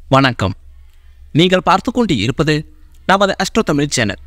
வணக்கம் நீங்கள் பார்த்து கொண்டு இருப்பது நமது அஸ்ட்ரோ தமிழ் சேனல்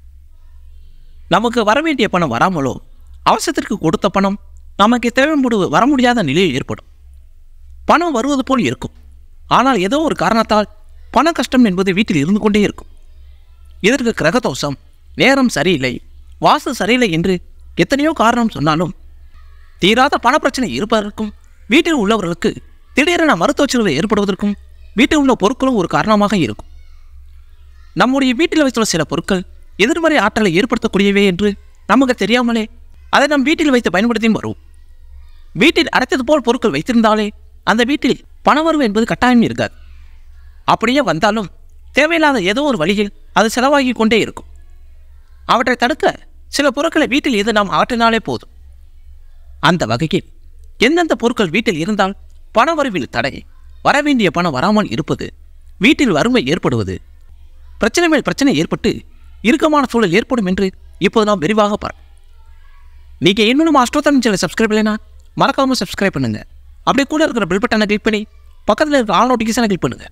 நமக்கு வரவேண்டிய பணம் வராமலோ அவசரத்திற்கு கொடுத்த பணம் நமக்கு தேவைப்படு வர முடியாத நிலையில் ஏற்படும் பணம் வருவது போல் இருக்கும் ஆனால் ஏதோ ஒரு காரணத்தால் பண கஷ்டம் என்பது வீட்டில் இருந்து கொண்டே இருக்கும் இதற்கு கிரகதோஷம் நேரம் சரியில்லை வாசு சரியில்லை என்று எத்தனையோ காரணம் சொன்னாலும் தீராத பணப்பிரச்சனை இருப்பதற்கும் வீட்டில் உள்ளவர்களுக்கு திடீரென மருத்துவ செலவு ஏற்படுவதற்கும் வீட்டில் உள்ள பொருட்களும் ஒரு காரணமாக இருக்கும் நம்முடைய வீட்டில் வைத்துள்ள சில பொருட்கள் எதிர்மறை ஆற்றலை ஏற்படுத்தக்கூடியவை என்று நமக்கு தெரியாமலே அதை நம் வீட்டில் வைத்து பயன்படுத்தியும் வருவோம் வீட்டில் அடைத்தது போல் பொருட்கள் வைத்திருந்தாலே அந்த வீட்டில் பணவரவு என்பது கட்டாயம் இருக்காது அப்படியே வந்தாலும் தேவையில்லாத ஏதோ ஒரு வழியில் அது செலவாகி கொண்டே இருக்கும் அவற்றை தடுக்க சில பொருட்களை வீட்டில் இருந்து நாம் அகற்றினாலே போதும் அந்த வகையில் எந்தெந்த பொருட்கள் வீட்டில் இருந்தால் பணவரவில் தடை வரவேண்டிய பணம் வராமல் இருப்பது வீட்டில் வறுமை ஏற்படுவது பிரச்சனை மேல் பிரச்சனை ஏற்பட்டு இறுக்கமான சூழல் ஏற்படும் என்று இப்போது நாம் விரிவாக பார்ப்போம் நீங்கள் இன்னும் அஷ்டோத்தம் சேனல் சப்ஸ்கிரைப் இல்லைனா மறக்காமல் சப்ஸ்கிரைப் பண்ணுங்க அப்படியே கூட இருக்கிற பெல் பட்டனை கிளிக் பண்ணி பக்கத்தில் இருக்கிற ஆல் நோட்டிஃபிகேஷனை கிளிக் பண்ணுங்க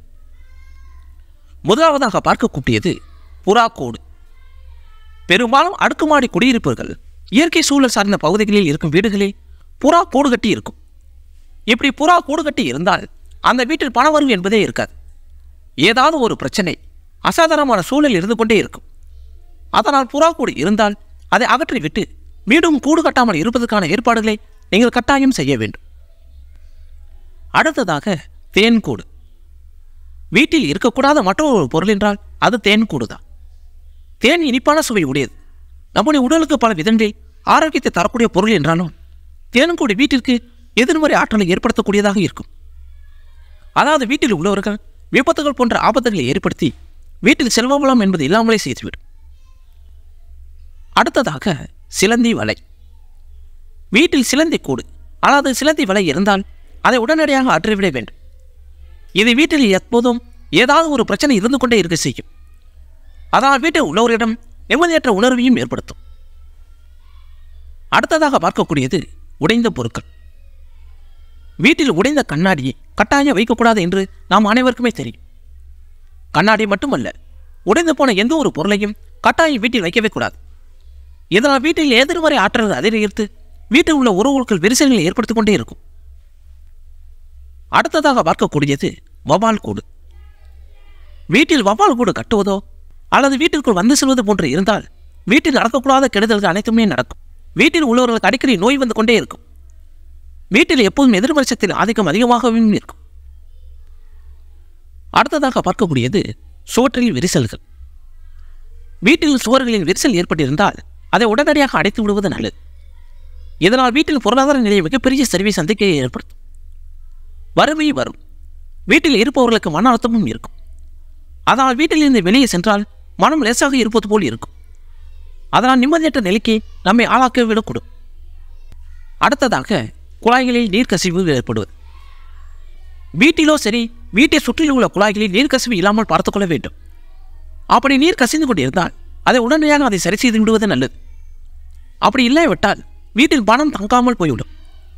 முதலாவதாக பார்க்க கூட்டியது புறா கோடு பெரும்பாலும் அடுக்குமாடி குடியிருப்புகள் இயற்கை சூழல் சார்ந்த பகுதிகளில் இருக்கும் வீடுகளில் புறா கூடு கட்டி இருக்கும் இப்படி புறா கூடு கட்டி இருந்தால் அந்த வீட்டில் பண வரவு என்பதே இருக்காது ஏதாவது ஒரு பிரச்சனை அசாதாரணமான சூழல் இருந்து கொண்டே இருக்கும் அதனால் புறா கூடு இருந்தால் அதை அகற்றிவிட்டு மீண்டும் கூடு கட்டாமல் இருப்பதற்கான ஏற்பாடுகளை நீங்கள் கட்டாயம் செய்ய வேண்டும் அடுத்ததாக தேன் கூடு வீட்டில் இருக்கக்கூடாத மற்றொரு பொருள் என்றால் அது தேன் கூடு தான் தேன் இனிப்பான சுவை உடையது நம்முடைய உடலுக்கு பல விதங்களில் ஆரோக்கியத்தை தரக்கூடிய பொருள் என்றாலும் தேனும் கூட வீட்டிற்கு எதிர்மறை ஆற்றலை ஏற்படுத்தக்கூடியதாக இருக்கும் அதாவது வீட்டில் உள்ளவர்கள் விபத்துகள் போன்ற ஆபத்துகளை ஏற்படுத்தி வீட்டில் செல்வபலம் என்பது இல்லாமலே செய்துவிடும் அடுத்ததாக சிலந்தி வலை வீட்டில் சிலந்தி கூடு அதாவது சிலந்தி வலை இருந்தால் அதை உடனடியாக அற்றிவிட வேண்டும் இது வீட்டில் எப்போதும் ஏதாவது ஒரு பிரச்சனை இருந்து கொண்டே இருக்க செய்யும் அதனால் வீட்டில் உள்ளவரிடம் நிம்மதியற்ற உணர்வையும் ஏற்படுத்தும் அடுத்ததாக பார்க்கக்கூடியது உடைந்த பொருட்கள் வீட்டில் உடைந்த கண்ணாடியை கட்டாயம் வைக்கக்கூடாது என்று நாம் அனைவருக்குமே தெரியும் கண்ணாடி மட்டுமல்ல உடைந்து போன எந்த ஒரு பொருளையும் கட்டாயம் வீட்டில் வைக்கவே கூடாது இதனால் வீட்டில் எதிர்மறை ஆற்றல் அதிகரித்து வீட்டில் உள்ள உறவுகள் விரிசல்களை ஏற்படுத்திக் கொண்டே இருக்கும் அடுத்ததாக பார்க்கக்கூடியது வவால் கூடு வீட்டில் வவால் கூடு கட்டுவதோ அல்லது வீட்டிற்குள் வந்து செல்வது போன்று இருந்தால் வீட்டில் நடக்கக்கூடாத கெடுதல்கள் அனைத்துமே நடக்கும் வீட்டில் உள்ளவர்களுக்கு அடிக்கடி நோய் வந்து கொண்டே இருக்கும் வீட்டில் எப்போதும் எதிர்வரிசத்தில் ஆதிக்கம் அதிகமாகவும் இருக்கும் அடுத்ததாக பார்க்கக்கூடியது சுவற்றில் விரிசல்கள் வீட்டில் சுவர்களில் விரிசல் ஏற்பட்டிருந்தால் அதை உடனடியாக அடைத்து விடுவது நல்லது இதனால் வீட்டில் பொருளாதார நிலையை மிகப்பெரிய சரிவை சந்திக்க ஏற்படுத்தும் வறுமை வரும் வீட்டில் இருப்பவர்களுக்கு மன அழுத்தமும் இருக்கும் அதனால் வீட்டிலிருந்து வெளியே சென்றால் மனம் லேசாக இருப்பது போல் இருக்கும் அதனால் நிம்மதியற்ற நிலைக்கு நம்மை ஆளாக்க விடக்கூடும் அடுத்ததாக குழாய்களில் நீர்க்கசிவு ஏற்படுவது வீட்டிலோ சரி வீட்டை சுற்றிலும் உள்ள குழாய்களில் நீர்க்கசிவு இல்லாமல் பார்த்துக்கொள்ள வேண்டும் அப்படி நீர் கசிந்து கொண்டிருந்தால் அதை உடனடியாக அதை சரி செய்து விடுவது நல்லது அப்படி இல்லாவிட்டால் வீட்டில் பணம் தங்காமல் போய்விடும்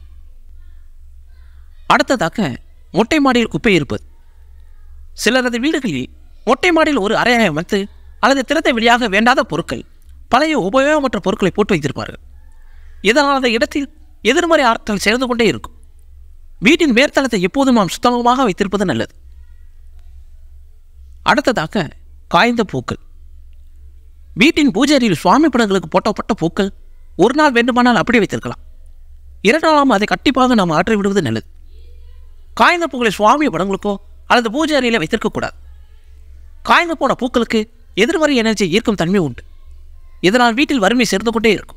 அடுத்ததாக மொட்டை மாடியில் குப்பை இருப்பது சிலரது வீடுகளில் மொட்டை மாடியில் ஒரு அறையை அமைத்து அல்லது திறத்தை வெளியாக வேண்டாத பொருட்கள் பழைய உபயோகமற்ற பொருட்களை போட்டு வைத்திருப்பார்கள் இதனால் அந்த இடத்தில் எதிர்மறை ஆற்றல் சேர்ந்து கொண்டே இருக்கும் வீட்டின் மேற்தளத்தை எப்போதும் நாம் சுத்தமாக வைத்திருப்பது நல்லது அடுத்ததாக காய்ந்த பூக்கள் வீட்டின் பூஜையில் சுவாமி படங்களுக்கு போட்டப்பட்ட பூக்கள் ஒரு நாள் வேண்டுமானால் அப்படி வைத்திருக்கலாம் இரண்டாம் அதை கட்டிப்பாக நாம் ஆற்றி விடுவது நல்லது காய்ந்த பூக்களை சுவாமி படங்களுக்கோ அல்லது பூஜை அறையில் வைத்திருக்கக்கூடாது காய்ந்து போன பூக்களுக்கு எதிர்மறை எனர்ஜி ஈர்க்கும் தன்மை உண்டு இதனால் வீட்டில் வறுமை சேர்ந்து கொண்டே இருக்கும்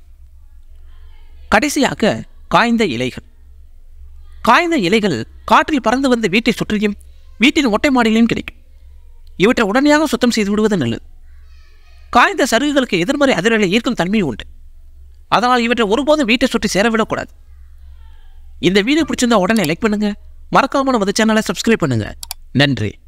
கடைசியாக காய்ந்த இலைகள் காய்ந்த இலைகள் காற்றில் பறந்து வந்து வீட்டை சுற்றியும் வீட்டின் மொட்டை மாடியிலும் கிடைக்கும் இவற்றை உடனடியாக சுத்தம் செய்து விடுவது நல்லது காய்ந்த சருகுகளுக்கு எதிர்மறை அதிர்வலை ஈர்க்கும் தன்மை உண்டு அதனால் இவற்றை ஒருபோதும் வீட்டை சுற்றி சேரவிடக்கூடாது இந்த வீடியோ பிடிச்சிருந்தா உடனே லைக் பண்ணுங்க மறக்காம நமது சேனலை சப்ஸ்கிரைப் பண்ணுங்க நன்றி